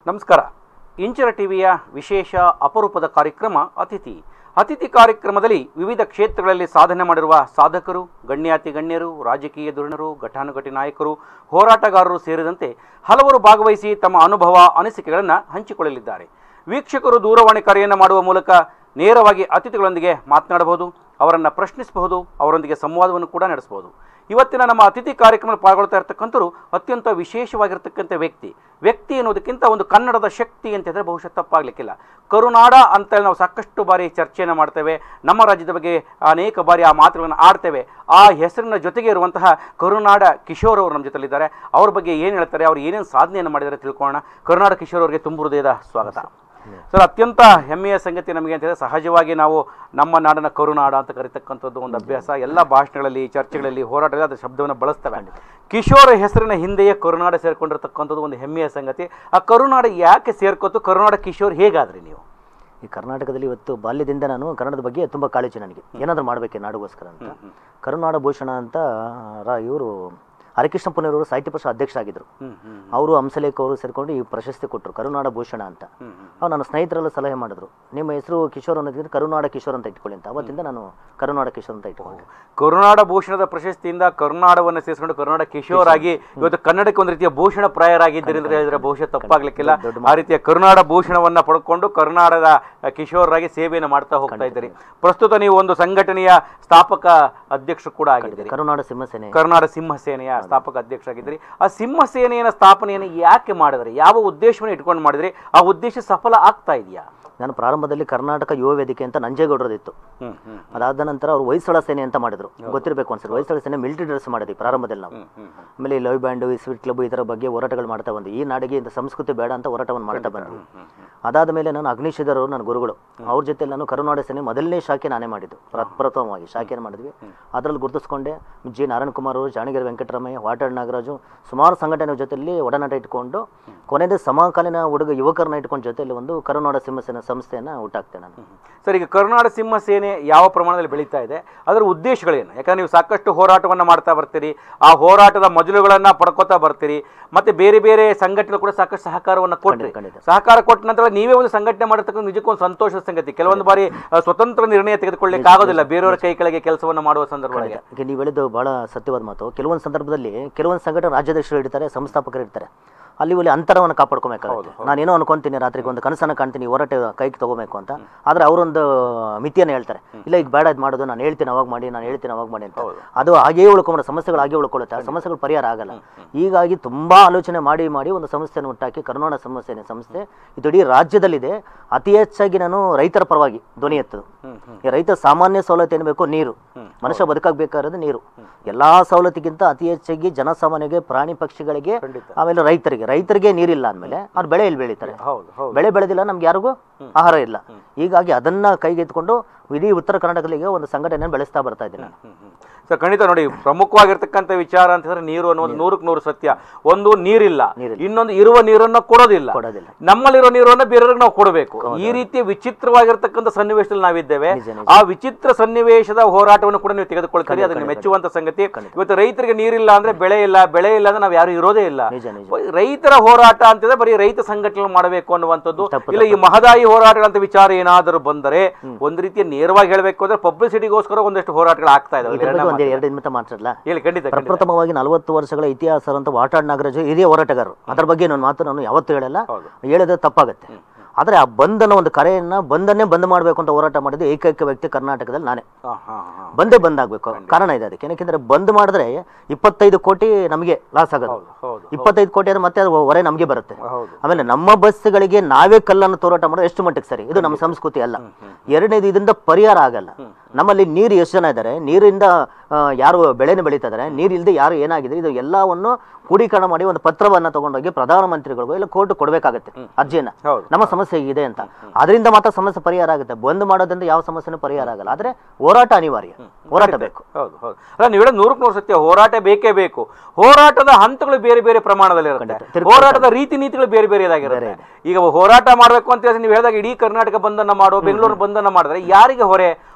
ನಮಸ್ಕಾರ ಇಂಚರ ಟಿವಿಯ ವಿಶೇಷ ಅಪರೂಪದ ಕಾರ್ಯಕ್ರಮ ಅತಿಥಿ ಅತಿಥಿ ಕಾರ್ಯಕ್ರಮದಲ್ಲಿ ವಿವಿಧ ಕ್ಷೇತ್ರಗಳಲ್ಲಿ ಸಾಧನೆ ಮಾಡಿರುವ ಸಾಧಕರು ಗಣ್ಯಾತಿ ಗಣ್ಯರು ರಾಜಕೀಯ ಧುರೀಣರು ಘಟಾನುಘಟಿ ನಾಯಕರು ಹೋರಾಟಗಾರರು ಸೇರಿದಂತೆ ಹಲವರು ಭಾಗವಹಿಸಿ ತಮ್ಮ ಅನುಭವ ಅನಿಸಿಕೆಗಳನ್ನು ಹಂಚಿಕೊಳ್ಳಲಿದ್ದಾರೆ ವೀಕ್ಷಕರು ದೂರವಾಣಿ ಕರೆಯನ್ನು ಮಾಡುವ ಮೂಲಕ ನೇರವಾಗಿ ಅತಿಥಿಗಳೊಂದಿಗೆ ಮಾತನಾಡಬಹುದು ಅವರನ್ನು ಪ್ರಶ್ನಿಸಬಹುದು ಅವರೊಂದಿಗೆ ಸಂವಾದವನ್ನು ಕೂಡ ನಡೆಸಬಹುದು ಇವತ್ತಿನ ನಮ್ಮ ಅತಿಥಿ ಕಾರ್ಯಕ್ರಮ ಪಾಲ್ಗೊಳ್ತಾ ಇರತಕ್ಕಂಥವ್ರು ಅತ್ಯಂತ ವಿಶೇಷವಾಗಿರ್ತಕ್ಕಂಥ ವ್ಯಕ್ತಿ ವ್ಯಕ್ತಿ ಅನ್ನೋದಕ್ಕಿಂತ ಒಂದು ಕನ್ನಡದ ಶಕ್ತಿ ಅಂತಿದ್ರೆ ಬಹುಶಃ ತಪ್ಪಾಗಲಿಕ್ಕಿಲ್ಲ ಕರುನಾಡ ಅಂತ ನಾವು ಸಾಕಷ್ಟು ಬಾರಿ ಚರ್ಚೆಯನ್ನು ಮಾಡ್ತೇವೆ ನಮ್ಮ ರಾಜ್ಯದ ಬಗ್ಗೆ ಅನೇಕ ಬಾರಿ ಆ ಮಾತುಗಳನ್ನು ಆಡ್ತೇವೆ ಆ ಹೆಸರಿನ ಜೊತೆಗೆ ಇರುವಂತಹ ಕರುನಾಡ ಕಿಶೋರ್ ಅವರು ನಮ್ಮ ಜೊತೆಲಿದ್ದಾರೆ ಅವ್ರ ಬಗ್ಗೆ ಏನು ಹೇಳ್ತಾರೆ ಅವ್ರು ಏನೇನು ಸಾಧನೆಯನ್ನು ಮಾಡಿದ್ದಾರೆ ತಿಳ್ಕೊಳ್ಳೋಣ ಕರುನಾಡ ಕಿಶೋರ್ ಅವರಿಗೆ ತುಂಬ ಹೃದಯದ ಸ್ವಾಗತ ಸರ್ ಅತ್ಯಂತ ಹೆಮ್ಮೆಯ ಸಂಗತಿ ನಮಗೆ ಅಂತಂದರೆ ಸಹಜವಾಗಿ ನಾವು ನಮ್ಮ ನಾಡನ್ನ ಕರುನಾಡ ಅಂತ ಕರೀತಕ್ಕಂಥದ್ದು ಒಂದು ಅಭ್ಯಾಸ ಎಲ್ಲ ಭಾಷಣಗಳಲ್ಲಿ ಚರ್ಚೆಗಳಲ್ಲಿ ಹೋರಾಟಗಳಲ್ಲಿ ಅದರ ಶಬ್ದವನ್ನು ಬಳಸ್ತೇವೆ ಕಿಶೋರ ಹೆಸರಿನ ಹಿಂದೆಯೇ ಕರುನಾಡ ಸೇರ್ಕೊಂಡಿರ್ತಕ್ಕಂಥದ್ದು ಒಂದು ಹೆಮ್ಮೆಯ ಸಂಗತಿ ಆ ಕರುನಾಡ ಯಾಕೆ ಸೇರ್ಕೋತು ಕರುನಾಡ ಕಿಶೋರ್ ಹೇಗಾದ್ರಿ ನೀವು ಈ ಕರ್ನಾಟಕದಲ್ಲಿ ಇವತ್ತು ಬಾಲ್ಯದಿಂದ ನಾನು ಕನ್ನಡದ ಬಗ್ಗೆ ತುಂಬ ಕಾಳಜಿ ನನಗೆ ಏನಾದರೂ ಮಾಡಬೇಕೆ ನಾಡಿಗೋಸ್ಕರ ಅಂತ ಕರುನಾಡ ಭೂಷಣ ಅಂತ ರಾ ಇವರು ಹರಿಕೃಷ್ಣ ಪುನರವರು ಸಾಹಿತ್ಯ ಪರಿಷತ್ ಅಧ್ಯಕ್ಷರಾಗಿದ್ದರು ಹ್ಮ್ ಹ್ಮ್ ಅವರು ಹಂಸಲೇಖ ಅವರು ಸೇರ್ಕೊಂಡು ಈ ಪ್ರಶಸ್ತಿ ಕೊಟ್ಟರು ಕರುನಾಡ ಭೂಷಣ ಅಂತ ಹ್ಮ್ ಹ್ಮ್ ಅವಾಗ ನನ್ನ ಸ್ನೇಹಿತರೆಲ್ಲ ಸಲಹೆ ಮಾಡಿದ್ರು ನಿಮ್ಮ ಹೆಸರು ಕಿಶೋರ್ ಅನ್ನೋದಕ್ಕಿಂತ ಕರುನಾಡ ಕಿಶೋರ್ ಅಂತ ಇಟ್ಕೊಳ್ಳಿ ಅಂತ ಅವತ್ತಿಂದ ನಾನು ಕರುನಾಡ ಕಿಶೋರ್ ಅಂತ ಇಟ್ಕೊಂಡೆ ಕರುನಾಡ ಭೂಷಣದ ಪ್ರಶಸ್ತಿಯಿಂದ ಕರುನಾಡವನ್ನು ಸೇರಿಸಿಕೊಂಡು ಕರುನಾಡ ಕಿಶೋರ್ ಆಗಿ ಇವತ್ತು ಕನ್ನಡಕ್ಕೆ ಒಂದು ರೀತಿಯ ಭೂಷಣ ಪ್ರಾಯರಾಗಿದ್ದರಿಂದ ಹೇಳಿದ್ರೆ ಬಹುಶಃ ತಪ್ಪಾಗ್ಲಿಕ್ಕಿಲ್ಲ ಆ ರೀತಿಯ ಕರುನಾಡ ಭೂಷಣವನ್ನ ಪಡ್ಕೊಂಡು ಕರುನಾಡದ ಕಿಶೋರಾಗಿ ಸೇವೆಯನ್ನು ಮಾಡ್ತಾ ಹೋಗ್ತಾ ಇದ್ದೀರಿ ಪ್ರಸ್ತುತ ನೀವು ಒಂದು ಸಂಘಟನೆಯ ಸ್ಥಾಪಕ ಅಧ್ಯಕ್ಷರು ಕೂಡ ಆಗಿದ್ದೀರಿ ಕರುನಾಡ ಸಿಂಹಸೇನೆ ಕರುನಾಡ ಸಿಂಹ ಸೇನೆಯ ಸ್ಥಾಪಕ ಅಧ್ಯಕ್ಷರಾಗಿದ್ದೀರಿ ಆ ಸಿಂಹ ಸೇನೆಯ ಸ್ಥಾಪನೆಯನ್ನು ಯಾಕೆ ಮಾಡಿದ್ರಿ ಯಾವ ಉದ್ದೇಶವನ್ನು ಇಟ್ಕೊಂಡು ಮಾಡಿದ್ರಿ ಆ ಉದ್ದೇಶ ಸಫಲ ಆಗ್ತಾ ಇದೆಯಾ ನಾನು ಪ್ರಾರಂಭದಲ್ಲಿ ಕರ್ನಾಟಕ ಯುವ ವೇದಿಕೆ ಅಂತ ನಂಜೇಗೌಡರದಿತ್ತು ಹ್ಮ್ ಹ್ಮ್ ಅದಾದ ನಂತರ ಅವರು ಹೊಯ್ಸಳ ಸೇನೆ ಅಂತ ಮಾಡಿದ್ರು ಗೊತ್ತಿರಬೇಕು ಅನ್ಸರ್ ಹೊಯ್ಸಳ ಸೇನೆ ಮಿಲಿಟರಿ ಡ್ರೆಸ್ ಮಾಡಿದ್ವಿ ಪ್ರಾರಂಭದಲ್ಲಿ ನಾವು ಹ್ಮ್ ಹ್ಮ್ ಹ್ಮ್ ಆಮೇಲೆ ಈ ಲವ್ ಬ್ಯಾಂಡು ಈ ಸ್ವೀಟ್ ಕ್ಲಬ್ ಇದರ ಬಗ್ಗೆ ಹೋರಾಟಗಳು ಮಾಡ್ತಾ ಬಂದ್ವಿ ಈ ನಾಡಿಗೆ ಇಂಥ ಸಂಸ್ಕೃತಿ ಬೇಡ ಅಂತ ಹೋರಾಟವನ್ನು ಮಾಡ್ತಾ ಬಂದ್ವಿ ಅದಾದ ಮೇಲೆ ನಾನು ಅಗ್ನಿಶಿಧರ್ ಅವರು ನನ್ನ ಗುರುಗಳು ಅವ್ರ ಜೊತೆ ನಾನು ಕರುನಾಡ ಸೇನೆ ಮೊದಲನೇ ಶಾಖೆ ನಾನೇ ಮಾಡಿದ್ದು ಪ್ರಪ್ರಥಮವಾಗಿ ಶಾಖೆಯನ್ನು ಮಾಡಿದ್ವಿ ಅದರಲ್ಲಿ ಗುರುತಿಸ್ಕೊಂಡೆ ಜಿ ನಾರಾಯಣ ಕುಮಾರ್ ಅವರು ಜಾಣಗಿರಿ ವೆಂಕಟರಾಮಯ್ಯ ವಾಟಾಳ್ ನಾಗರಾಜು ಸುಮಾರು ಸಂಘಟನೆ ಜೊತೆಯಲ್ಲಿ ಒಡನಾಟ ಇಟ್ಕೊಂಡು ಕೊನೆಯದೇ ಸಮಕಾಲೀನ ಹುಡುಗ ಯುವಕರನ್ನ ಇಟ್ಕೊಂಡು ಜೊತೆಯಲ್ಲಿ ಒಂದು ಕರುನಾಡ ಸಿಂಹಸೇನೆ ಸಂಸ್ಥೆಯನ್ನು ಹುಟ್ಟಾಕ್ತೆ ನಾನು ಸರ್ ಈಗ ಕರುನಾಡ ಸಿಂಹ ಸೇನೆ ಯಾವ ಪ್ರಮಾಣದಲ್ಲಿ ಬೆಳೀತಾ ಇದೆ ಅದರ ಉದ್ದೇಶಗಳೇನು ಯಾಕಂದ್ರೆ ನೀವು ಸಾಕಷ್ಟು ಹೋರಾಟವನ್ನು ಮಾಡ್ತಾ ಬರ್ತೀರಿ ಆ ಹೋರಾಟದ ಮಜಲುಗಳನ್ನು ಪಡ್ಕೋತಾ ಬರ್ತೀರಿ ಮತ್ತೆ ಬೇರೆ ಬೇರೆ ಸಂಘಟನೆಗಳು ಕೂಡ ಸಾಕಷ್ಟು ಸಹಕಾರವನ್ನು ಕೊಟ್ಟರೆ ಖಂಡಿತ. ಸಹಕಾರ ಕೊಟ್ಟ ನಂತರ ನೀವೇ ಒಂದು ಸಂಘಟನೆ ಮಾಡಿರ್ತಕ್ಕಂಥ ನಿಜಕ್ಕೊಂದು ಸಂತೋಷದ ಸಂಗತಿ ಕೆಲವೊಂದು ಬಾರಿ ಆ, ಸ್ವತಂತ್ರ ನಿರ್ಣಯ ತೆಗೆದುಕೊಳ್ಳಿಕ್ಕೆ ಆಗೋದಿಲ್ಲ ಬೇರೆಯವರ ಕೈ ಕೆಳಗೆ ಕೆಲಸವನ್ನು ಮಾಡುವ ಸಂದರ್ಭದಲ್ಲಿ ಈಗ ನೀವು ಹೇಳಿದ್ದು ಬಹಳ ಸತ್ಯವಾದ ಮಾತು ಕೆಲವೊಂದು ಸಂದರ್ಭದಲ್ಲಿ ಕೆಲವೊಂದು ಸಂಘಟನೆ ರಾಜ್ಯಾಧ್ಯಕ್ಷರು ಇರ್ತಾರೆ ಸಂಸ್ಥಾಪಕರು ಇರ್ತಾರೆ ಅಲ್ಲಿ ಇಲ್ಲಿ ಅಂತರವನ್ನು ಕಾಪಾಡ್ಕೋಬೇಕಾಗುತ್ತೆ ನಾನೇನೋ ಅನ್ಕೊಂತೀನಿ ರಾತ್ರಿಗೆ ಒಂದು ಕನಸನ್ನು ಕಾಣ್ತೀನಿ ಈ ಹೋರಾಟ ಕೈಗೆ ತಗೋಬೇಕು ಅಂತ ಆದರೆ ಅವರೊಂದು ಮಿತಿಯನ್ನು ಹೇಳ್ತಾರೆ ಇಲ್ಲ ಈಗ ಬೇಡ ಇದು ಮಾಡೋದು ನಾನು ಹೇಳ್ತೀನಿ ಅವಾಗ ಮಾಡಿ ನಾನು ಹೇಳ್ತೀನಿ ಅವಾಗ ಮಾಡಿ ಅಂತ ಅದು ಹಾಗೇ ಉಳ್ಕೊಂಡ್ರೆ ಸಮಸ್ಯೆಗಳು ಹಾಗೆ ಉಳ್ಕೊಳ್ಳುತ್ತೆ ಆ ಸಮಸ್ಯೆಗಳು ಪರಿಹಾರ ಆಗಲ್ಲ ಹೀಗಾಗಿ ತುಂಬಾ ಆಲೋಚನೆ ಮಾಡಿ ಮಾಡಿ ಒಂದು ಸಂಸ್ಥೆಯನ್ನು ಹುಟ್ಟಾಕಿ ಕರುನಾಡ ಸಮಸ್ಯೆ ಸಂಸ್ಥೆ ಇದು ಇಡೀ ರಾಜ್ಯದಲ್ಲಿದೆ ಅತಿ ಹೆಚ್ಚಾಗಿ ನಾನು ರೈತರ ಪರವಾಗಿ ಧ್ವನಿ ಎತ್ತದು ಈ ರೈತ ಸಾಮಾನ್ಯ ಸವಲತ್ತು ಏನು ಬೇಕು ನೀರು ಮನುಷ್ಯ ಬದುಕಾಗಬೇಕಾಗಿರೋದು ನೀರು ಎಲ್ಲಾ ಸವಲತ್ತಿಗಿಂತ ಅತಿ ಹೆಚ್ಚಾಗಿ ಜನಸಾಮಾನ್ಯರಿಗೆ ಪ್ರಾಣಿ ಪಕ್ಷಿಗಳಿಗೆ ಆಮೇಲೆ ರೈತರಿಗೆ ರೈತರಿಗೆ ನೀರಿಲ್ಲ ಅಂದಮೇಲೆ ಅವ್ರು ಬೆಳೆ ಇಲ್ಲಿ ಬೆಳೀತಾರೆ ಹೌದು ಹೌದು ಬೆಳೆ ಬೆಳೆದಿಲ್ಲ ನಮ್ಗೆ ಯಾರಿಗೂ ಆಹಾರ ಇಲ್ಲ ಹೀಗಾಗಿ ಅದನ್ನ ಕೈಗೆತ್ಕೊಂಡು ಇಡೀ ಉತ್ತರ ಕರ್ನಾಟಕದಲ್ಲಿ ಒಂದು ಸಂಘಟನೆಯನ್ನು ಬೆಳೆಸ್ತಾ ಬರ್ತಾ ಇದ್ದೀನಿ ನಾನು ಸರ್ ಖಂಡಿತ ನೋಡಿ ಪ್ರಮುಖವಾಗಿರ್ತಕ್ಕಂಥ ವಿಚಾರ ಅಂತಂದ್ರೆ ನೀರು ಅನ್ನೋದು ನೂರಕ್ಕೆ ನೂರು ಸತ್ಯ ಒಂದು ನೀರಿಲ್ಲ ಇನ್ನೊಂದು ಇರುವ ನೀರನ್ನ ಕೊಡೋದಿಲ್ಲ ಕೊಡೋದಿಲ್ಲ ನಮ್ಮಲ್ಲಿರೋ ನೀರನ್ನ ಬೇರೆಯವ್ರಿಗೆ ನಾವು ಕೊಡಬೇಕು ಈ ರೀತಿಯ ವಿಚಿತ್ರವಾಗಿರ್ತಕ್ಕಂಥ ಸನ್ನಿವೇಶದಲ್ಲಿ ನಾವಿದ್ದೇವೆ ಆ ವಿಚಿತ್ರ ಸನ್ನಿವೇಶದ ಹೋರಾಟವನ್ನು ಕೂಡ ನೀವು ತೆಗೆದುಕೊಳ್ತೀರಿ ಅದನ್ನು ಮೆಚ್ಚುವಂತ ಸಂಗತಿ ಇವತ್ತು ರೈತರಿಗೆ ನೀರಿಲ್ಲ ಅಂದ್ರೆ ಬೆಳೆ ಇಲ್ಲ ಬೆಳೆ ಇಲ್ಲ ಅಂದ್ರೆ ನಾವು ಯಾರು ಇರೋದೇ ಇಲ್ಲ ನಿಜ ನಿಜ ರೈತರ ಹೋರಾಟ ಅಂತಂದ್ರೆ ಬರೀ ರೈತ ಸಂಘಟನೆ ಮಾಡಬೇಕು ಅನ್ನುವಂಥದ್ದು ತಪ್ಪು, ಇಲ್ಲ ಈ ಮಹದಾಯಿ ಹೋರಾಟಗಳಂತ ವಿಚಾರ ಏನಾದರೂ ಬಂದರೆ ಒಂದು ರೀತಿಯ ನೇರವಾಗಿ ಹೇಳಬೇಕು ಅಂದ್ರೆ ಪಬ್ಲಿಸಿಟಿಗೋಸ್ಕರ ಒಂದಷ್ಟು ಹೋರಾಟಗಳು ಆಗ್ತಾ ಇದ್ರ ಇದಾವೆ ಬಗ್ಗೆ ಒಂದ್ ಎರಡು ನಿಮಿಷ ಮಾತಾಡಲ್ಲ ಹೇಳಿ ಖಂಡಿತ ಖಂಡಿತ. ಪ್ರಪ್ರಥಮವಾಗಿ ನಲವತ್ತು ವರ್ಷಗಳ ಇತಿಹಾಸ ಅಂತ ವಾಟಾಡ್ ನಾಗರಾಜು ಹಿರಿಯ ಹೋರಾಟಗಾರರು ಅದ್ರ ಬಗ್ಗೆ ನನ್ನ ಮಾತು ನಾನು ಯಾವತ್ತೂ ಹೇಳಲ್ಲ ಹೌದು. ಹೇಳಿದ್ರೆ ತಪ್ಪಾಗುತ್ತೆ ಆದ್ರೆ ಆ ಬಂಧನ ಒಂದು ಕರೆಯನ್ನ ಬಂದನ್ನೇ ಬಂದ್ ಮಾಡಬೇಕು ಅಂತ ಹೋರಾಟ ಮಾಡಿದ್ದು ಏಕೈಕ ವ್ಯಕ್ತಿ ಕರ್ನಾಟಕದಲ್ಲಿ ನಾನೇ ಹಾ, ಹಾ, ಹಾ. ಬಂದೇ ಬಂದ್ ಆಗ್ಬೇಕು ಕಾರಣ ಇದೆ ಅದಕ್ಕೆ ಯಾಕೆಂದ್ರೆ ಬಂದ್ ಮಾಡಿದ್ರೆ ಇಪ್ಪತ್ತೈದು ಕೋಟಿ ನಮಗೆ ಲಾಸ್ ಆಗೋದು ಹೌದು ಇಪ್ಪತ್ತೈದು ಕೋಟಿ ಅಂದ್ರೆ ಮತ್ತೆ ಅದು ಹೊರೆ ನಮಗೆ ಬರುತ್ತೆ ಹೌದು ಆಮೇಲೆ ನಮ್ಮ ಬಸ್ಗಳಿಗೆ ನಾವೇ ಕಲ್ಲನ್ನು ತೋರಾಟ ಮಾಡೋದು ಎಷ್ಟು ಮಟ್ಟಿಗೆ ಸರಿ ಇದು ನಮ್ಮ ಸಂಸ್ಕೃತಿ ಅಲ್ಲ ಎರಡನೇದು ಇದರಿಂದ ಪರಿಹಾರ ಆಗಲ್ಲ ನಮ್ಮಲ್ಲಿ ನೀರು ಎಷ್ಟು ಜನ ಇದ್ದಾರೆ ನೀರಿಂದ ಆ, ಯಾರು ಬೆಳೆನ ಬೆಳೀತಾ ಇದ್ದಾರೆ ನೀರಿಲ್ಲದೆ ಯಾರು ಏನಾಗಿದೆ ಇದು ಎಲ್ಲವನ್ನು ಕ್ರೋಢೀಕರಣ ಮಾಡಿ ಒಂದು ಪತ್ರವನ್ನ ತಗೊಂಡೋಗಿ ಪ್ರಧಾನಮಂತ್ರಿಗಳಿಗೂ ಇಲ್ಲ ಕೋರ್ಟ್ ಕೊಡಬೇಕಾಗತ್ತೆ ಅರ್ಜಿಯನ್ನ ಹೌದು. ನಮ್ಮ ಸಮಸ್ಯೆ ಇದೆ ಅಂತ ಅದರಿಂದ ಮಾತ್ರ ಸಮಸ್ಯೆ ಪರಿಹಾರ ಆಗುತ್ತೆ ಬಂದ್ ಮಾಡೋದ್ರಿಂದ ಯಾವ ಸಮಸ್ಯೆನೂ ಪರಿಹಾರ ಆಗಲ್ಲ ಆದ್ರೆ ಹೋರಾಟ ಅನಿವಾರ್ಯ ಹೋರಾಟ ಬೇಕು ಹೌದು ಹೌದು ಅಲ್ಲ ನೀವು ಹೇಳೋದು ನೂರಕ್ಕೆ ನೂರು ಸತ್ಯ ಹೋರಾಟ ಬೇಕೇ ಬೇಕು ಹೋರಾಟದ ಹಂತಗಳು ಬೇರೆ ಬೇರೆ ಪ್ರಮಾಣದಲ್ಲಿ ಇರುತ್ತೆ ತಿರುಗ್ತಾ ಹೋರಾಟದ ರೀತಿ ನೀತಿಗಳು ಬೇರೆ ಬೇರೆ ಇದಾಗಿರುತ್ತೆ ಈಗ ಹೋರಾಟ ಮಾಡಬೇಕು ಅಂತ ಹೇಳಿ ನೀವು ಹೇಳಿದಾಗ ಇಡೀ ಕರ್ನಾಟಕ ಬಂಧನ ಮಾಡೋ ಬೆಂಗಳೂರು ಬಂಧನ ಮಾಡಿದ್ರೆ ಯಾರಿಗೆ ಹೊರೆ ಉಳ್ಳವರು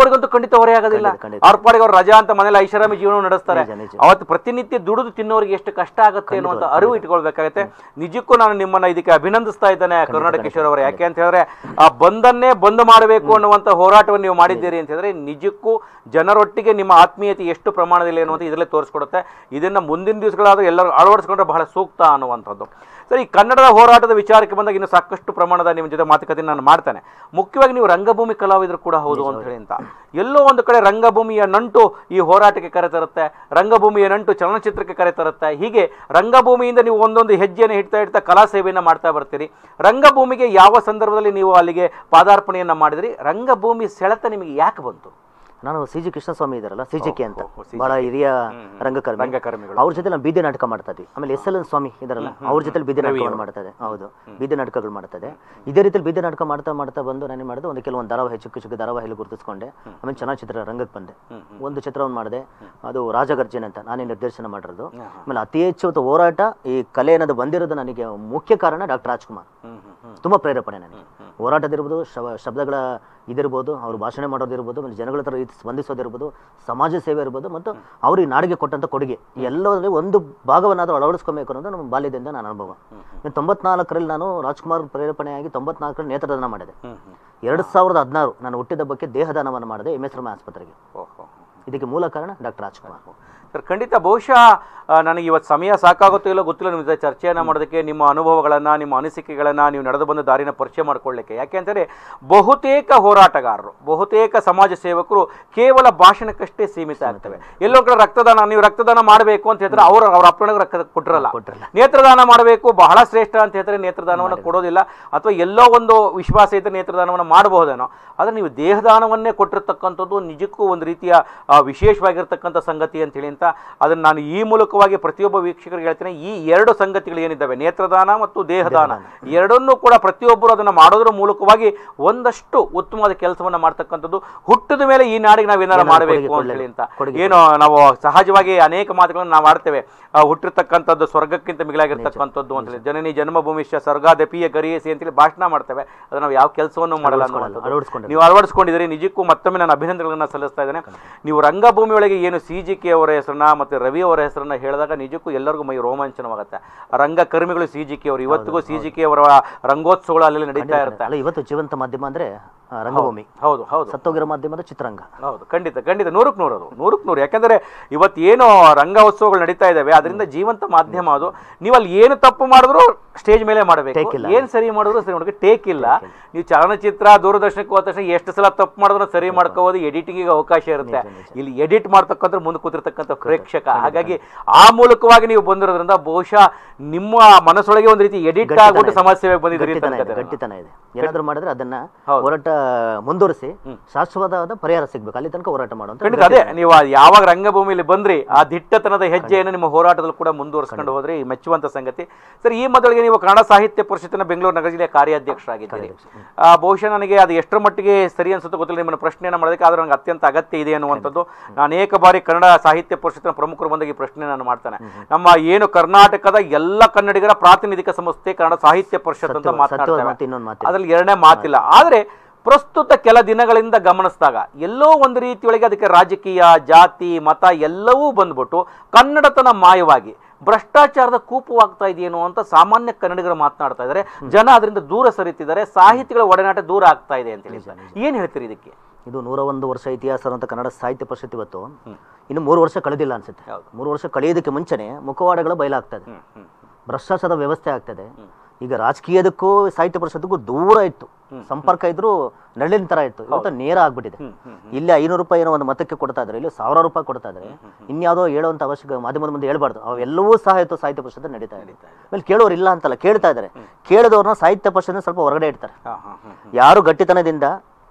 ನಮ್ಮವರಿಗಂತೂ ಖಂಡಿತ ಹೊರೆ ಆಗೋದಿಲ್ಲ ಖಂಡಿತ, ಖಂಡಿತ. ಅವ್ರ ಪಾಡಿಗೆ ಅವ್ರು ರಜಾ ಅಂತ ಮನೇಲಿ ಐಷಾರಾಮಿ ಜೀವನ ನಡೆಸ್ತಾರೆ ನಿಜ, ನಿಜ. ಅವತ್ತು ಪ್ರತಿನಿತ್ಯ ದುಡಿದು ತಿನ್ನೋರಿಗೆ ಎಷ್ಟು ಕಷ್ಟ ಆಗುತ್ತೆ ಅನ್ನುವಂತ ಅರಿವು ಇಟ್ಕೊಳ್ಬೇಕಾಗತ್ತೆ ನಿಜಕ್ಕೂ ನಾನು ನಿಮ್ಮನ್ನ ಇದಕ್ಕೆ ಅಭಿನಂದಿಸ್ತಾ ಇದ್ದೇನೆ ಕರ್ನಾಟಕೇಶ್ವರ ಅವರು ಯಾಕೆ ಅಂತ ಹೇಳಿದ್ರೆ ಆ ಬಂದನ್ನೇ ಬಂದ್ ಮಾಡಬೇಕು ಅನ್ನುವಂತ ಹೋರಾಟವನ್ನು ನೀವು ಮಾಡಿದ್ದೀರಿ ಅಂತ ಹೇಳಿದ್ರೆ ನಿಜಕ್ಕೂ ಜನರೊಟ್ಟಿಗೆ ನಿಮ್ಮ ಆತ್ಮೀಯತೆ ಎಷ್ಟು ಪ್ರಮಾಣದಲ್ಲಿ ಅನ್ನುವಂಥ ಇದರಲ್ಲೇ ತೋರಿಸ್ಕೊಡುತ್ತೆ ಇದನ್ನ ಮುಂದಿನ ದಿವಸಗಳಾದ್ರೂ ಎಲ್ಲರೂ ಅಳವಡಿಸ್ಕೊಂಡ್ರೆ ಬಹಳ ಸೂಕ್ತ ಅನ್ನುವಂಥದ್ದು ಸರಿ ಈ ಕನ್ನಡದ ಹೋರಾಟದ ವಿಚಾರಕ್ಕೆ ಬಂದಾಗ ಇನ್ನು ಸಾಕಷ್ಟು ಪ್ರಮಾಣದ ನಿಮ್ಮ ಜೊತೆ ಮಾತುಕತೆ ನಾನು ಮಾಡ್ತೇನೆ ಮುಖ್ಯವಾಗಿ ನೀವು ರಂಗಭೂಮಿ ಕಲಾವಿದರು ಕೂಡ ಹೌದು ಅಂತ ಹೇಳಿ ಅಂತ ಎಲ್ಲೋ ಒಂದು ಕಡೆ ರಂಗಭೂಮಿಯ ನಂಟು ಈ ಹೋರಾಟಕ್ಕೆ ಕರೆತರುತ್ತೆ ರಂಗಭೂಮಿಯ ನಂಟು ಚಲನಚಿತ್ರಕ್ಕೆ ಕರೆತರುತ್ತೆ ಹೀಗೆ ರಂಗಭೂಮಿಯಿಂದ ನೀವು ಒಂದೊಂದು ಹೆಜ್ಜೆಯನ್ನು ಇಡ್ತಾ ಇಡ್ತಾ ಕಲಾ ಸೇವೆಯನ್ನು ಮಾಡ್ತಾ ಬರ್ತೀರಿ ರಂಗಭೂಮಿಗೆ ಯಾವ ಸಂದರ್ಭದಲ್ಲಿ ನೀವು ಅಲ್ಲಿಗೆ ಪಾದಾರ್ಪಣೆಯನ್ನು ಮಾಡಿದ್ರಿ ರಂಗಭೂಮಿ ಸೆಳೆತ ನಿಮಗೆ ಯಾಕೆ ಬಂತು ನಾನು ಸಿ ಜಿ ಕೃಷ್ಣಸ್ವಾಮಿ ಇದಾರಲ್ಲ ಸಿ ಜಿ ಕೆ ಅಂತ ಓ, ಓ, ಬಹಳ ಹಿರಿಯ ರಂಗಕರ್ಮಿ ರಂಗಕರ್ಮಿಗಳು. ಅವ್ರ ಜೊತೆ ನಾನು ಬೀದಿ ನಾಟಕ ಮಾಡ್ತಾ ಇದ್ವಿ ಆಮೇಲೆ ಎಸ್ ಎಲ್ ಎನ್ ಸ್ವಾಮಿ ಇದಾರಲ್ಲ ಅವ್ರ ಜೊತೆ ಬೀದಿ ನಾಟಕಗಳು ಮಾಡ್ತಾ ಇದೆ ಹೌದು ಬೀದಿ ನಾಟಕಗಳು ಮಾಡ್ತಾ ಇದೆ ಇದೇ ರೀತಿಯಲ್ಲಿ ಬೀದಿ ನಾಟಕ ಮಾಡ್ತಾ ಮಾಡ್ತಾ ಬಂದು ನಾನು ಏನು ಮಾಡಿದೆ ಒಂದು ಕೆಲವೊಂದು ಧಾರಾವಾಹಿ ಚಿಕ್ಕ ಚಿಕ್ಕ ಧಾರಾವಾಹಿಲಿ ಗುರುತಿಸ್ಕೊಂಡೆ ಆಮೇಲೆ ಚಲನಚಿತ್ರ ರಂಗಕ್ಕೆ ಬಂದೆ ಒಂದು ಚಿತ್ರವನ್ನು ಮಾಡಿದೆ ಅದು ರಾಜಗರ್ಜನೆ ಅಂತ ನಾನೇ ನಿರ್ದೇಶನ ಮಾಡಿರೋದು ಆಮೇಲೆ ಅತಿ ಹೆಚ್ಚು ಹೊತ್ತು ಹೋರಾಟ ಈ ಕಲೆ ಅನ್ನೋದು ಬಂದಿರೋದು ನನಗೆ ಮುಖ್ಯ ಕಾರಣ ಡಾಕ್ಟರ್ ರಾಜ್ಕುಮಾರ್ ತುಂಬ ಪ್ರೇರೇಪಣೆ ನನಗೆ ಹೋರಾಟದಿರ್ಬೋದು ಶವ ಶಬ್ದಗಳ ಇದಿರ್ಬೋದು ಅವರು ಭಾಷಣ ಮಾಡೋದಿರ್ಬೋದು ಆಮೇಲೆ ಜನಗಳ ಹತ್ರ ರೀತಿ ಸ್ಪಂದಿಸೋದಿರ್ಬೋದು ಸಮಾಜ ಸೇವೆ ಇರ್ಬೋದು ಮತ್ತು ಅವ್ರಿಗೆ ನಾಡಿಗೆ ಕೊಟ್ಟಂಥ ಕೊಡುಗೆ ಈ ಎಲ್ಲದರಲ್ಲಿ ಒಂದು ಭಾಗವನ್ನಾದರೂ ಅಳವಡಿಸ್ಕೊಬೇಕು ಅನ್ನೋದು ನಮ್ಮ ಬಾಲ್ಯದಿಂದ ನನ್ನ ಅನುಭವ ಇನ್ನು ತೊಂಬತ್ನಾಲ್ಕರಲ್ಲಿ ನಾನು ರಾಜ್ಕುಮಾರ್ ಪ್ರೇರೇಪಣೆಯಾಗಿ ತೊಂಬತ್ನಾಲ್ಕರಲ್ಲಿ ನೇತ್ರದಾನ ಮಾಡಿದೆ ಎರಡು ಸಾವಿರದ ಹದಿನಾರು ನಾನು ಹುಟ್ಟಿದಬ್ಬಕ್ಕೆ ದೇಹದಾನವನ್ನು ಮಾಡಿದೆ ಎಮ್ ಎಸ್ ರಮ ಆಸ್ಪತ್ರೆಗೆ ಓಹೋ ಇದಕ್ಕೆ ಮೂಲ ಕಾರಣ ಡಾಕ್ಟರ್ ರಾಜ್ಕುಮಾರ್ ಸರ್ ಖಂಡಿತ ಬಹುಶಃ ಆ, ನನಗೆ ಇವತ್ತು ಸಮಯ ಸಾಕಾಗುತ್ತೋ ಇಲ್ಲೋ ಗೊತ್ತಿಲ್ಲ ನಿಮ್ಮ ಜೊತೆ ಚರ್ಚೆಯನ್ನು ಮಾಡೋದಕ್ಕೆ ನಿಮ್ಮ ಅನುಭವಗಳನ್ನು ನಿಮ್ಮ ಅನಿಸಿಕೆಗಳನ್ನು ನೀವು ನಡೆದು ಬಂದ ದಾರಿನ ಪರಿಚಯ ಮಾಡ್ಕೊಳ್ಳಿಕ್ಕೆ ಯಾಕೆ ಅಂತಂದರೆ ಬಹುತೇಕ ಹೋರಾಟಗಾರರು ಬಹುತೇಕ ಸಮಾಜ ಸೇವಕರು ಕೇವಲ ಭಾಷಣಕ್ಕಷ್ಟೇ ಸೀಮಿತ ಆಗ್ತವೆ ಎಲ್ಲೋ ಕಡೆ ರಕ್ತದಾನ ನೀವು ರಕ್ತದಾನ ಮಾಡಬೇಕು ಅಂತ ಹೇಳಿದ್ರೆ ಅವರು ಅವ್ರ ಅಪ್ಪನಿಗೆ ರಕ್ತ ಕೊಟ್ಟಿರಲ್ಲ ಕೊಟ್ಟಿರಲ್ಲ. ನೇತ್ರದಾನ ಮಾಡಬೇಕು ಬಹಳ ಶ್ರೇಷ್ಠ ಅಂತ ಹೇಳಿದ್ರೆ ನೇತ್ರದಾನವನ್ನು ಕೊಡೋದಿಲ್ಲ ಅಥವಾ ಎಲ್ಲೋ ಒಂದು ವಿಶ್ವಾಸ ಇದ್ದರೆ ನೇತ್ರದಾನವನ್ನು ಮಾಡಬಹುದೇನೋ ಆದರೆ ನೀವು ದೇಹದಾನವನ್ನೇ ಕೊಟ್ಟಿರ್ತಕ್ಕಂಥದ್ದು ನಿಜಕ್ಕೂ ಒಂದು ರೀತಿಯ ಆ, ವಿಶೇಷವಾಗಿರ್ತಕ್ಕಂಥ ಸಂಗತಿ ಅಂತೇಳಿ ಅಂತ ಅದನ್ನು ನಾನು ಈ ಮೂಲಕವಾಗಿ ಪ್ರತಿಯೊಬ್ಬ ವೀಕ್ಷಕರಿಗೆ ಹೇಳ್ತೇನೆ ಈ ಎರಡು ಸಂಗತಿಗಳು ಏನಿದ್ದಾವೆ ನೇತ್ರದಾನ ಮತ್ತು ದೇಹದಾನ ಎರಡನ್ನೂ ಕೂಡ ಪ್ರತಿಯೊಬ್ಬರು ಅದನ್ನು ಮಾಡೋದ್ರ ಮೂಲಕವಾಗಿ ಒಂದಷ್ಟು ಉತ್ತಮವಾದ ಕೆಲಸವನ್ನು ಮಾಡ್ತಕ್ಕಂಥದ್ದು ಹುಟ್ಟಿದ ಮೇಲೆ ಈ ನಾಡಿಗೆ ನಾವು ಏನಾರು ಮಾಡಬೇಕು ಅಂತ ಹೇಳಿ ಅಂತ ಕೊಡುಗೆ ಏನು ನಾವು ಸಹಜವಾಗಿ ಅನೇಕ ಮಾತುಗಳನ್ನು ನಾವು ಆಡ್ತೇವೆ ಆ, ಹುಟ್ಟಿರ್ತಕ್ಕಂಥದ್ದು ಸ್ವರ್ಗಕ್ಕಿಂತ ಮಿಗಿಲಾಗಿರ್ತಕ್ಕಂಥದ್ದು ಅಂತೇಳಿ ಜನನಿ ಜನ್ಮಭೂಮಿಷ್ಯ ಸ್ವರ್ಗಾದಪಿಯ ಗರಿಯಸಿ ಅಂತೇಳಿ ಭಾಷಣ ಮಾಡ್ತೇವೆ ಅದು ನಾವು ಯಾವ ಕೆಲಸವನ್ನು ಮಾಡಲ್ಲ ಅನ್ನುವಂಥದ್ದು ಅಳವಡಿಸ್ಕೊಂಡಿಲ್ಲ. ನೀವು ಅಳವಡಿಸ್ಕೊಂಡಿದ್ದೀರಿ ನಿಜಕ್ಕೂ ಮತ್ತೊಮ್ಮೆ ನಾನು ಅಭಿನಂದನೆಗಳನ್ನ ಸಲ್ಲಿಸ್ತಾ ಇದ್ದೇನೆ ನೀವು ರಂಗಭೂಮಿ ಒಳಗೆ ಏನು ಸಿ ಜಿ ಕೆ ಅವರ ಹೆಸರನ್ನ ಮತ್ತು ರವಿ ಅವರ ಹೆಸರನ್ನ ಹೇಳಿದಾಗ ನಿಜಕ್ಕೂ ಎಲ್ಲರಿಗೂ ಮೈ ರೋಮಾಂಚನವಾಗುತ್ತೆ ಆ ರಂಗಕರ್ಮಿಗಳು ಸಿ ಜಿ ಕೆ ಅವರು ಇವತ್ತಿಗೂ ಸಿ ಜಿ ಕೆ ಅವರ ರಂಗೋತ್ಸವಗಳು ಅಲ್ಲಿ ನಡೀತಾ ಇರುತ್ತೆ ಅಲ್ಲ ಇವತ್ತು ಜೀವಂತ ಮಾಧ್ಯಮ ಅಂದ್ರೆ ಆ, ರಂಗಭೂಮಿ ಹೌದು ಹೌದು ಸತ್ತೋಗಿರೋ ಮಾಧ್ಯಮದ ಚಿತ್ರರಂಗ ಹೌದು ಖಂಡಿತ ಖಂಡಿತ ನೂರಕ್ಕೆ ನೂರು ಅದು ನೂರಕ್ಕೆ ನೂರು ಯಾಕಂದ್ರೆ ಇವತ್ತೇನು ರಂಗ ಉತ್ಸವಗಳು ನಡೀತಾ ಇದ್ದಾವೆ ಅದರಿಂದ ಜೀವಂತ ಮಾಧ್ಯಮ ಅದು ನೀವು ಅಲ್ಲಿ ಏನು ತಪ್ಪು ಮಾಡಿದ್ರು ಸ್ಟೇಜ್ ಮೇಲೆ ಮಾಡಬೇಕು Take ಇಲ್ಲ. ಏನು ಸರಿ ಮಾಡಿದ್ರು ಸರಿ ಮಾಡೋಕೆ ಟೇಕ್ ಇಲ್ಲ ನೀವು ಚಲನಚಿತ್ರ ದೂರದರ್ಶನಕ್ಕೆ ಹೋದ ತಕ್ಷಣ ಎಷ್ಟು ಸಲ ತಪ್ಪು ಮಾಡಿದ್ರು ಸರಿ ಮಾಡ್ಕೋಬೋದು ಎಡಿಟಿಂಗಿಗೆ ಅವಕಾಶ ಇರುತ್ತೆ ಇಲ್ಲಿ ಎಡಿಟ್ ಮಾಡ್ತಕ್ಕಂಥ ಮುಂದೆ ಕೂತಿರ್ತಕ್ಕಂಥ ಪ್ರೇಕ್ಷಕ ಹಾಗಾಗಿ ಆ ಮೂಲಕವಾಗಿ ನೀವು ಬಂದಿರೋದ್ರಿಂದ ಬಹುಶಃ ನಿಮ್ಮ ಮನಸ್ಸೊಳಗೆ ಒಂದು ರೀತಿ ಎಡಿಟ್ ಗಟ್ಟಿತನ ಆಗ್ಬಿಟ್ಟು ಇದೆ. ಸಮಾಜ ಸೇವೆಗೆ ಬಂದಿದ್ದೀರಿ ಅಂತ ಗಟ್ಟಿತನ ಇದೆ, ಅನ್ಕೋತೇನೆ. ಗಟ್ಟಿತನ ಇದೆ ಏನಾದ್ರೂ ಮಾಡಿದ್ರೆ ಅದನ್ನ ಹೌದು. ಹೋರಾಟ ಮುಂದುವರಿಸಿ ಶಾಶ್ವತವಾದ ಪರಿಹಾರ ಸಿಗ್ಬೇಕು ಅಲ್ಲಿ ತನಕ ಹೋರಾಟ ಮಾಡುವಂತ ಖಂಡಿತ ಅದೇ ನೀವು ಆ ಯಾವಾಗ ರಂಗಭೂಮಿಯಲ್ಲಿ ಬಂದ್ರಿ ಆ ದಿಟ್ಟತನದ ಹೆಜ್ಜೆಯನ್ನು ನಿಮ್ಮ ಹೋರಾಟದಲ್ಲಿ ಕೂಡ ಮುಂದುವರಿಸ್ಕೊಂಡು ಹೋದ್ರಿ ಮೆಚ್ಚುವಂತ ಸಂಗತಿ ಸರ್ ಈ ಮೊದಲಿಗೆ ನೀವು ಕನ್ನಡ ಸಾಹಿತ್ಯ ಪರಿಷತ್ತಿನ ಬೆಂಗಳೂರು ನಗರ ಜಿಲ್ಲೆಯ ಕಾರ್ಯಾಧ್ಯಕ್ಷರಾಗಿದ್ದೀರಿ ಆ, ಬಹುಶಃ ನನಗೆ ಅದು ಎಷ್ಟರ ಮಟ್ಟಿಗೆ ಸರಿ ಅನ್ಸುತ್ತೋ ಗೊತ್ತಿಲ್ಲ ನಿಮ್ಮನ್ನು ಪ್ರಶ್ನೆಯನ್ನು ಮಾಡೋದಕ್ಕೆ ಆದ್ರೆ ನನಗೆ ಅತ್ಯಂತ ಅಗತ್ಯ ಇದೆ ಅನ್ನುವಂಥದ್ದು ನಾನು ಅನೇಕ ಬಾರಿ ಕನ್ನಡ ಸಾಹಿತ್ಯ ಪರಿಷತ್ತಿನ ಪ್ರಮುಖರು ಬಂದಾಗ ಈ ಪ್ರಶ್ನೆ ನಾನು ಮಾಡ್ತಾನೆ ನಮ್ಮ ಏನು ಕರ್ನಾಟಕದ ಎಲ್ಲ ಕನ್ನಡಿಗರ ಪ್ರಾತಿನಿಧಿಕ ಸಂಸ್ಥೆ ಕನ್ನಡ ಸಾಹಿತ್ಯ ಪರಿಷತ್ ಅಂತ ಸತ್ಯವಾದ ಮಾತನಾಡ್ತೇವೆ ಮಾತು ಇನ್ನೊಂದು ಮಾತಿಲ್ಲ. ಅದ್ರಲ್ಲಿ ಎರಡನೇ ಮಾತಿಲ್ಲ ಆದರೆ ಪ್ರಸ್ತುತ ಕೆಲ ದಿನಗಳಿಂದ ಗಮನಿಸಿದಾಗ ಎಲ್ಲೋ ಒಂದು ರೀತಿಯೊಳಗೆ ಅದಕ್ಕೆ ರಾಜಕೀಯ ಜಾತಿ ಮತ ಎಲ್ಲವೂ ಬಂದ್ಬಿಟ್ಟು ಕನ್ನಡತನ ಮಾಯವಾಗಿ ಭ್ರಷ್ಟಾಚಾರದ ಕೂಪವಾಗ್ತಾ ಇದೆಯೇನೋ ಅಂತ ಸಾಮಾನ್ಯ ಕನ್ನಡಿಗರು ಮಾತನಾಡ್ತಾ ಇದ್ದಾರೆ ಜನ ಅದರಿಂದ ದೂರ ಸರಿತಿದ್ದಾರೆ ಸಾಹಿತಿಗಳ ಒಡನಾಟ ದೂರ ಆಗ್ತಾ ಇದೆ ಅಂತ ಹೇಳಿ ಏನ್ ಹೇಳ್ತೀರಿ ಇದಕ್ಕೆ ಇದು ನೂರ ಒಂದು ವರ್ಷ ಇತಿಹಾಸ ಇರುವಂತ ಕನ್ನಡ ಸಾಹಿತ್ಯ ಪರಿಷತ್ ಇವತ್ತು ಇನ್ನು ಮೂರು ವರ್ಷ ಕಳೆದಿಲ್ಲ ಅನ್ಸುತ್ತೆ ಹೌದು. ಮೂರು ವರ್ಷ ಕಳೆಯೋದಕ್ಕೆ ಮುಂಚೆನೆ ಮುಖವಾಡಗಳು ಬಯಲಾಗ್ತದೆ ಹ್ಮ್, ಹ್ಮ್, ಭ್ರಷ್ಟಾಚಾರದ ವ್ಯವಸ್ಥೆ ಆಗ್ತದೆ ಈಗ ರಾಜಕೀಯದಕ್ಕೂ ಸಾಹಿತ್ಯ ಪರಿಷತ್ಗೂ ದೂರ ಇತ್ತು ಸಂಪರ್ಕ ಇದ್ರು ನೆರಳಿನ ತರ ಇತ್ತು ಇವತ್ತು ನೇರ ಆಗ್ಬಿಟ್ಟಿದೆ ಹ್ಮ್, ಹ್ಮ್, ಇಲ್ಲಿ ಐನೂರು ರೂಪಾಯಿ ಏನೋ ಒಂದು ಮತಕ್ಕೆ ಕೊಡ್ತಾ ಇದ್ರೆ ಇಲ್ಲಿ ಸಾವಿರ ರೂಪಾಯಿ ಕೊಡ್ತಾ ಇದ್ರೆ ಇನ್ಯಾವುದೋ ಹೇಳುವಂತ ಅವಶ್ಯಕ ಮಾಧ್ಯಮದ ಮುಂದೆ ಹೇಳ್ಬಾರ್ದು ಅವೆಲ್ಲವೂ ಸಹ ಇವತ್ತು ಸಾಹಿತ್ಯ ಪರಿಷತ್ ನಡೀತಾ ಇದೆ ಆಮೇಲೆ ಕೇಳೋರು ಇಲ್ಲ ಅಂತಲ್ಲ ಕೇಳ್ತಾ ಇದ್ದಾರೆ ಕೇಳಿದವ್ರನ್ನ ಸಾಹಿತ್ಯ ಪರಿಷತ್ ಸ್ವಲ್ಪ ಹೊರಗಡೆ ಇಡ್ತಾರೆ ಹಾ, ಹಾ, ಹಾ, ಹಾ. ಯಾರು ಗಟ್ಟಿತನದಿಂದ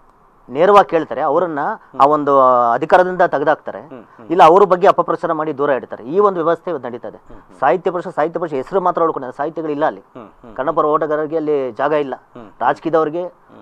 ನೇರವಾಗಿ ಕೇಳ್ತಾರೆ ಅವರನ್ನ ಆ ಒಂದು ಅಧಿಕಾರದಿಂದ ತೆಗೆದಾಕ್ತಾರೆ ಇಲ್ಲ ಅವ್ರ ಬಗ್ಗೆ ಅಪಪ್ರಚಾರ ಮಾಡಿ ದೂರ ಇಡ್ತಾರೆ ಈ ಒಂದು ವ್ಯವಸ್ಥೆ ಇವತ್ತು ನಡೀತಾ ಇದೆ ಸಾಹಿತ್ಯ ಪರಿಷತ್ ಸಾಹಿತ್ಯ ಪರಿಷತ್ ಹೆಸರು ಮಾತ್ರ ಉಳ್ಕೊಂಡಿದೆ ಸಾಹಿತ್ಯಗಳು ಇಲ್ಲ ಅಲ್ಲಿ ಹ್ಮ್, ಹ್ಮ್. ಕನ್ನಡಪರ ಓಟಗಾರರಿಗೆ ಅಲ್ಲಿ ಜಾಗ ಇಲ್ಲ ರಾಜಕೀಯದವ್ರಿಗೆ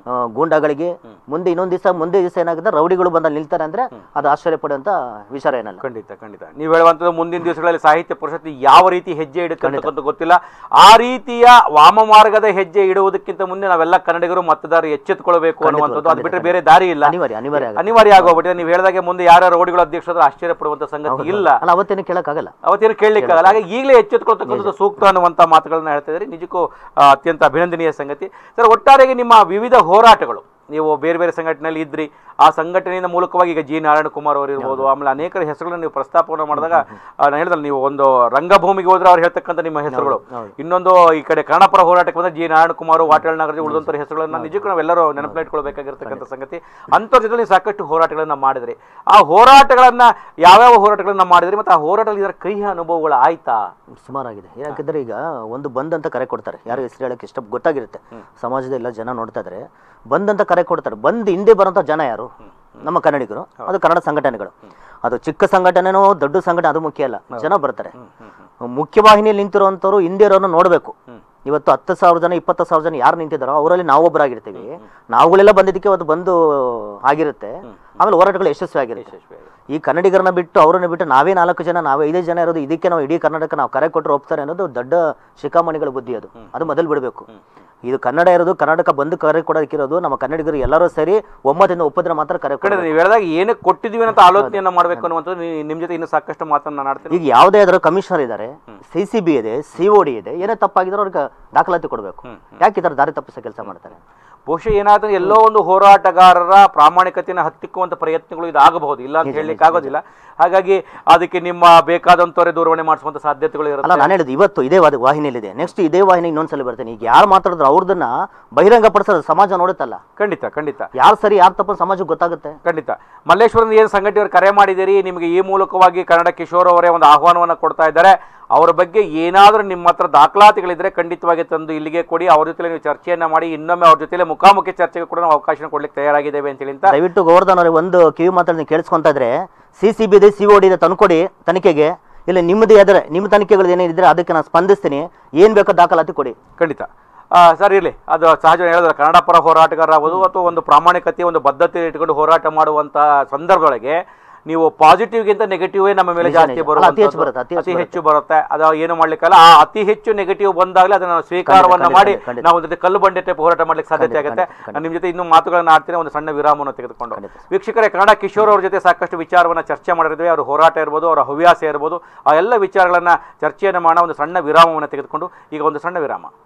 ಆ, ಗೂಂಡಾಗಳಿಗೆ ಮುಂದೆ ಇನ್ನೊಂದು ದಿವಸ ಮುಂದೆ ದಿವಸ ಏನಾಗುತ್ತೆ ರೌಡಿಗಳು ಬಂದಲ್ಲಿ ನಿಲ್ತಾರೆ ಅಂದ್ರೆ ಅದು ಆಶ್ಚರ್ಯ ಪಡುವಂತ ವಿಚಾರ ಏನಲ್ಲ ಖಂಡಿತ ಖಂಡಿತ ನೀವು ಹೇಳುವಂಥದ್ದು ಮುಂದಿನ ದಿವಸಗಳಲ್ಲಿ ಸಾಹಿತ್ಯ ಪರಿಷತ್ ಯಾವ ರೀತಿ ಹೆಜ್ಜೆ ಇಡುತ್ತಂತಕ್ಕಂಥ ಗೊತ್ತಿಲ್ಲ ಆ ರೀತಿಯ ವಾಮ ಮಾರ್ಗದ ಹೆಜ್ಜೆ ಇಡುವುದಕ್ಕಿಂತ ಮುಂದೆ ನಾವೆಲ್ಲ ಕನ್ನಡಿಗರು ಮತದಾರರು ಎಚ್ಚೆತ್ತುಕೊಳ್ಬೇಕು ಅನ್ನುವಂಥದ್ದು ಅದು ಬಿಟ್ಟರೆ ಬೇರೆ ದಾರಿ ಇಲ್ಲ ಅನಿವಾರ್ಯ ಅನಿವಾರ್ಯ ಆಗುತ್ತೆ. ಅನಿವಾರ್ಯ ಆಗೋಗ್ಬಿಟ್ಟಿದೆ ನೀವು ಹೇಳಿದಾಗೆ ಮುಂದೆ ಯಾರ ರೋಡಿಗಳು ಅಧ್ಯಕ್ಷರು ಆಶ್ಚರ್ಯ ಪಡುವಂತ ಸಂಗತಿ ಇಲ್ಲ ಅಲ್ಲ ಅವತ್ತೇನು ಕೇಳಕ್ಕಾಗಲ್ಲ ಅವತ್ತೇನು ಕೇಳಲಿಕ್ಕಾಗಲ್ಲ ಹಾಗೆ ಈಗಲೇ ಎಚ್ಚೆತ್ತುಕೊಳ್ತಕ್ಕಂಥದ್ದು ಸೂಕ್ತ ಅನ್ನುವಂಥ ಮಾತುಗಳನ್ನ ಹೇಳ್ತಾ ಇದ್ದಾರೆ ನಿಜಕ್ಕೂ ಆ, ಅತ್ಯಂತ ಅಭಿನಂದನೀಯ ಸಂಗತಿ ಸರ್ ಒಟ್ಟಾರೆಗೆ ನಿಮ್ಮ ವಿವಿಧ ಹೋರಾಟಗಳು ನೀವು ಬೇರೆ ಬೇರೆ ಸಂಘಟನೆಯಲ್ಲಿ ಇದ್ರಿ ಆ ಸಂಘಟನೆಯಿಂದ ಮೂಲಕವಾಗಿ ಈಗ ಜಿ ನಾರಾಯಣ ಕುಮಾರ್ ಅವರು ಇರ್ಬೋದು ಆಮೇಲೆ ಅನೇಕರ ಹೆಸರುಗಳನ್ನು ನೀವು ಪ್ರಸ್ತಾಪವನ್ನು ಮಾಡಿದಾಗ ಆ, ನಾನು ಹೇಳಿದಲ್ಲ ನೀವು ಒಂದು ರಂಗಭೂಮಿಗೆ ಹೋದ್ರೆ ಅವ್ರು ಹೇಳ್ತಕ್ಕಂಥ ನಿಮ್ಮ ಹೆಸರುಗಳು ಇನ್ನೊಂದು ಈ ಕಡೆ ಕನ್ನಡಪರ ಹೋರಾಟಕ್ಕೆ ಬಂದ್ರೆ ಜಿ ನಾರಾಯಣ ಕುಮಾರ್ ವಾಟಾಳ್ ನಾಗರಾಜ್ ಉಳಿದಂತರ ಹೆಸರುಗಳನ್ನ ನಿಜಕ್ಕೂ ನಾವೆಲ್ಲರೂ ನೆನಪಿಟ್ಕೊಳ್ಬೇಕಾಗಿರ್ತಕ್ಕಂಥ ಸಂಗತಿ ಅಂಥವ್ರ ಜೊತೆ ನೀವು ಸಾಕಷ್ಟು ಹೋರಾಟಗಳನ್ನ ಮಾಡಿದ್ರಿ ಆ ಹೋರಾಟಗಳನ್ನ ಯಾವ್ಯಾವ ಹೋರಾಟಗಳನ್ನ ಮಾಡಿದ್ರಿ ಮತ್ತೆ ಆ ಹೋರಾಟದಲ್ಲಿ ಇದರ ಕಹಿ ಅನುಭವಗಳು ಆಯ್ತಾ ಸುಮಾರಾಗಿದೆ ಯಾಕಂದ್ರೆ ಈಗ ಒಂದು ಬಂದ್ ಅಂತ ಕರೆ ಕೊಡ್ತಾರೆ ಯಾರು ಹೆಸರು ಹೇಳಕ್ಕೆ ಇಷ್ಟ ಗೊತ್ತಾಗಿರುತ್ತೆ ಸಮಾಜದ ಎಲ್ಲ ಜನ ನೋಡ್ತಾ ಇದ್ರೆ ಬಂದ್ ಅಂತ ಕರೆ ಕೊಡ್ತಾರೆ ಬಂದ್ ಹಿಂದೆ ಬರೋಂಥ ಜನ ಯಾರು ನಮ್ಮ ಕನ್ನಡಿಗರು ಅದು ಕನ್ನಡ ಸಂಘಟನೆಗಳು ಅದು ಚಿಕ್ಕ ಸಂಘಟನೆನೋ ದೊಡ್ಡ ಸಂಘಟನೆ ಅದು ಮುಖ್ಯ ಅಲ್ಲ ಜನ ಬರ್ತಾರೆ ಮುಖ್ಯವಾಹಿನಿಯಲ್ಲಿ ನಿಂತಿರುವಂಥವ್ರು ಹಿಂದೆ ಇರೋರನ್ನ ನೋಡಬೇಕು ಇವತ್ತು ಹತ್ತು ಸಾವಿರ ಜನ ಇಪ್ಪತ್ತು ಸಾವಿರ ಜನ ಯಾರು ನಿಂತಿದ್ದಾರೋ ಅವರಲ್ಲಿ ನಾವೊಬ್ಬರಾಗಿರ್ತೀವಿ ನಾವುಗಳೆಲ್ಲ ಬಂದಿದ್ದಕ್ಕೆ ಅವತ್ತು ಬಂದು ಆಗಿರುತ್ತೆ ಆಮೇಲೆ ಹೋರಾಟಗಳು ಯಶಸ್ವಿ ಆಗಿರುತ್ತೆ ಈ ಕನ್ನಡಿಗರನ್ನ ಬಿಟ್ಟು ಅವರನ್ನ ಬಿಟ್ಟು ನಾವೇ ನಾಲ್ಕು ಜನ ನಾವೇ ಐದೇ ಜನ ಇರೋದು ಇದಕ್ಕೆ ನಾವು ಇಡೀ ಕರ್ನಾಟಕ ನಾವು ಕರೆ ಕೊಟ್ಟರು ಹೋಗ್ತಾರೆ ಅನ್ನೋದು ದೊಡ್ಡ ಶಿಖಾಮಣಿಗಳ ಬುದ್ಧಿ ಅದು ಅದು ಮೊದಲು ಬಿಡಬೇಕು ಇದು ಕನ್ನಡ ಇರೋದು ಕರ್ನಾಟಕ ಬಂದು ಕರೆ ಕೊಡೋಕ್ಕಿರೋದು ನಮ್ಮ ಕನ್ನಡಿಗರು ಎಲ್ಲರೂ ಸರಿ ಒಮ್ಮತದಿಂದ ಒಪ್ಪಿದ್ರೆ ಮಾತ್ರ ಕರೆ ಕಡೆ ಕೊಡಬೇಕು ನೀವು ಹೇಳಿದಾಗ ಏನಕ್ಕೆ ಕೊಟ್ಟಿದ್ದೀವಿ ಅಂತ ಆಲೋಚನೆಯನ್ನ ಮಾಡಬೇಕು ಅನ್ನುವಂಥದ್ದು ನೀ- ನಿಮ್ ಜೊತೆ ಇನ್ನೂ ಸಾಕಷ್ಟು ಮಾತನ್ನ ನಾನು ಆಡ್ತೀನಿ ಈಗ ಯಾವುದೇ ಆದ್ರೂ ಕಮಿಷನರ್ ಇದ್ದಾರೆ ಸಿ ಸಿ ಬಿ ಇದೆ ಸಿ ಒ ಡಿ ಇದೆ ಏನೇ ತಪ್ಪಾಗಿದ್ರೆ ಅವ್ರಿಗೆ ದಾಖಲಾತಿ ಕೊಡಬೇಕು ಯಾಕೆ ಈ ಥರ ದಾರಿ ತಪ್ಪಿಸೋ ಕೆಲಸ ಮಾಡ್ತಾರೆ ಬಹುಶಃ ಏನಾದ್ರೂ ಎಲ್ಲೋ ಒಂದು ಹೋರಾಟಗಾರರ ಪ್ರಾಮಾಣಿಕತೆಯನ್ನು ಹತ್ತಿಕ್ಕುವಂತ ಪ್ರಯತ್ನಗಳು ಇದು ಆಗಬಹುದು ಇಲ್ಲ ಅಂತ ಹೇಳಲಿಕ್ಕೆ ಆಗೋದಿಲ್ಲ ಹಾಗಾಗಿ ಅದಕ್ಕೆ ನಿಮ್ಮ ಬೇಕಾದಂತವರೇ ದೂರವಾಣಿ ಮಾಡಿಸುವಂತ ಸಾಧ್ಯತೆಗಳು ಅಲ್ಲ ಇರುತ್ತೆ ನಾನು ಹೇಳಿದ್ದು ಇವತ್ತು ಇದೇ ವಾದ ವಾಹಿನಿಯಲ್ಲಿದೆ ನೆಕ್ಸ್ಟ್ ಇದೇ ವಾಹಿನಿ ಇನ್ನೊಂದ್ಸಲ ಬರ್ತೇನೆ ಈಗ ಯಾರು ಮಾತಾಡಿದ್ರು ಅವ್ರದನ್ನ ಬಹಿರಂಗಪಡಿಸೋದು ಸಮಾಜ ನೋಡುತ್ತಲ್ಲ ಖಂಡಿತ ಖಂಡಿತ ಯಾರು ಸರಿ ಯಾರು ತಪ್ಪು ಸಮಾಜಕ್ಕೆ ಗೊತ್ತಾಗುತ್ತೆ ಖಂಡಿತ ಮಲ್ಲೇಶ್ವರನ ಏನು ಸಂಘಟನೆಯವರು ಕರೆ ಮಾಡಿದ್ದೀರಿ ನಿಮಗೆ ಈ ಮೂಲಕವಾಗಿ ಕನ್ನಡ ಕಿಶೋರ್ ಅವರೇ ಒಂದು ಆಹ್ವಾನವನ್ನು ಕೊಡ್ತಾ ಇದ್ದಾರೆ ಅವರ ಬಗ್ಗೆ ಏನಾದರೂ ನಿಮ್ಮ ಹತ್ರ ದಾಖಲಾತಿಗಳಿದ್ರೆ ಖಂಡಿತವಾಗಿ ತಂದು ಇಲ್ಲಿಗೆ ಕೊಡಿ ಅವ್ರ ಜೊತೆ ನೀವು ಚರ್ಚೆಯನ್ನ ಮಾಡಿ ಇನ್ನೊಮ್ಮೆ ಅವ್ರ ಜೊತೆ ಮುಖಾಮುಖಿ ಚರ್ಚೆಗೆ ಕೂಡ ನಾವು ಅವಕಾಶ ಕೊಡ್ಲಿಕ್ಕೆ ತಯಾರಾಗಿದ್ದೇವೆ ಅಂತೇಳಿ ಅಂತ ದಯವಿಟ್ಟು ಗೋವರ್ಧನ್ ಅವ್ರಿಗೆ ಒಂದು ಕಿವಿ ಮಾತಾಡಿ ಕೇಳಿಸ್ಕೊಂತ ಇದ್ರೆ ಸಿ ಸಿ ಬಿ ಇದೆ ಸಿ ಒ ಡಿ ಇದೆ ತಂದ್ಕೊಡಿ ತನಿಖೆಗೆ ಇಲ್ಲ ನಿಮ್ಮದು ಎದ್ರೆ ನಿಮ್ಮ ತನಿಖೆಗಳು ಏನಿದ್ರೆ ಅದಕ್ಕೆ ನಾನು ಸ್ಪಂದಿಸ್ತೀನಿ ಏನು ಬೇಕೋ ದಾಖಲಾತಿ ಕೊಡಿ ಖಂಡಿತ ಆ, ಸರ್ ಇರಲಿ ಅದು ಸಹಜ ಹೇಳಿದ್ರೆ ಕನ್ನಡ ಪರ ಹೋರಾಟಗಾರ ಆಗ್ಬೋದು ಅಥವಾ ಒಂದು ಪ್ರಾಮಾಣಿಕತೆ ಒಂದು ಬದ್ಧತೆ ಇಟ್ಕೊಂಡು ಹೋರಾಟ ಮಾಡುವಂತ ಸಂದರ್ಭದೊಳಗೆ ನೀವು ಪಾಸಿಟಿವ್ಗಿಂತ ನೆಗೆಟಿವ್ ನಮ್ಮ ಮೇಲೆ ನಿಜ, ಜಾಸ್ತಿ ನಿಜ. ಬರುತ್ತೆ ಅಲ್ಲ, ಅತಿ ಹೆಚ್ಚು ಬರುತ್ತೆ, ಅತಿ ಹೆಚ್ಚು ಅತಿ ಹೆಚ್ಚು ಬರುತ್ತೆ ಅದು ಏನು ಮಾಡ್ಲಿಕ್ಕಲ್ಲ ಆ ಅತಿ ಹೆಚ್ಚು ನೆಗೆಟಿವ್ ಬಂದಾಗಲೇ ಅದನ್ನ ನಾವು ಸ್ವೀಕಾರವನ್ನ ಖಂಡಿತ, ಮಾಡಿ ಖಂಡಿತ. ನಾವು ಒಂದು ಕಲ್ಲು ಬಂಡೆ ಟೈಪ್ ಹೋರಾಟ ಮಾಡ್ಲಿಕ್ಕೆ ಸಾಧ್ಯತೆ ಖಂಡಿತ, ಆಗುತ್ತೆ ಖಂಡಿತ, ನಾನು ನಿಮ್ಮ ಜೊತೆ ಇನ್ನೂ ಮಾತುಗಳನ್ನ ಆಡ್ತೀನಿ ಒಂದು ಸಣ್ಣ ವಿರಾಮವನ್ನು ತೆಗೆದುಕೊಂಡು ಖಂಡಿತ. ವೀಕ್ಷಕರೇ ಕನ್ನಡ ಕಿಶೋರ್ ಅವ್ರ ಜೊತೆ ಸಾಕಷ್ಟು ವಿಚಾರವನ್ನ ಚರ್ಚೆ ಮಾಡಿದ್ವಿ ಅವ್ರ ಹೋರಾಟ ಇರ್ಬೋದು ಅವರ ಹವ್ಯಾಸ ಇರ್ಬೋದು ಆ ಎಲ್ಲ ವಿಚಾರಗಳನ್ನ ಚರ್ಚೆಯನ್ನು ಮಾಡೋ ಒಂದು ಸಣ್ಣ ವಿರಾಮವನ್ನು ತೆಗೆದುಕೊಂಡು ಈಗ ಒಂದು ಸಣ್ಣ ವಿರಾಮ